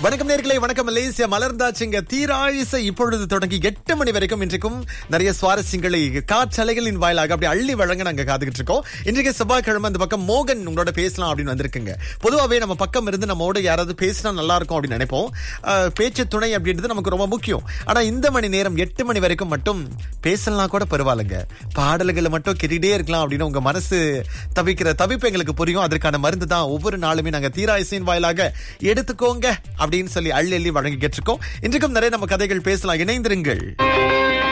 வணக்கம் நேர்களே வணக்கம் மலேசியா மலர்ந்தாச்சுங்க தீராயுசை இப்பொழுது தொடங்கி எட்டு மணி வரைக்கும் இன்றைக்கும் நிறைய சுவாரஸ்யங்களை காற்றலைகளின் வாயிலாக அப்படி அள்ளி வழங்க நாங்க காத்துக்கிட்டு இருக்கோம் இன்றைக்கு செவ்வாய்க்கிழமை அந்த பக்கம் மோகன் உங்களோட பேசலாம் அப்படின்னு வந்திருக்குங்க பொதுவாகவே நம்ம பக்கம் இருந்து நம்மோட யாராவது பேசினா நல்லா இருக்கும் அப்படின்னு நினைப்போம் அஹ், பேச்சு துணை அப்படின்றது நமக்கு ரொம்ப முக்கியம் ஆனா இந்த மணி நேரம் எட்டு மணி வரைக்கும் மட்டும் பேசலாம் கூட பரவாயில்லைங்க பாடல்களை மட்டும் கேட்டுட்டே இருக்கலாம் அப்படின்னு உங்க மனசு தவிக்கிற தவிப்பு எங்களுக்கு புரியும் அதற்கான மருந்து தான் ஒவ்வொரு நாளுமே நாங்க தீரா இசையின் வாயிலாக எடுத்துக்கோங்க அப்படின்னு சொல்லி அள்ளி அள்ளி வழங்கிக்கிட்டு இருக்கோம் இன்றைக்கும் நிறைய நம்ம கதைகள் பேசலாம் இணைந்திருங்கள்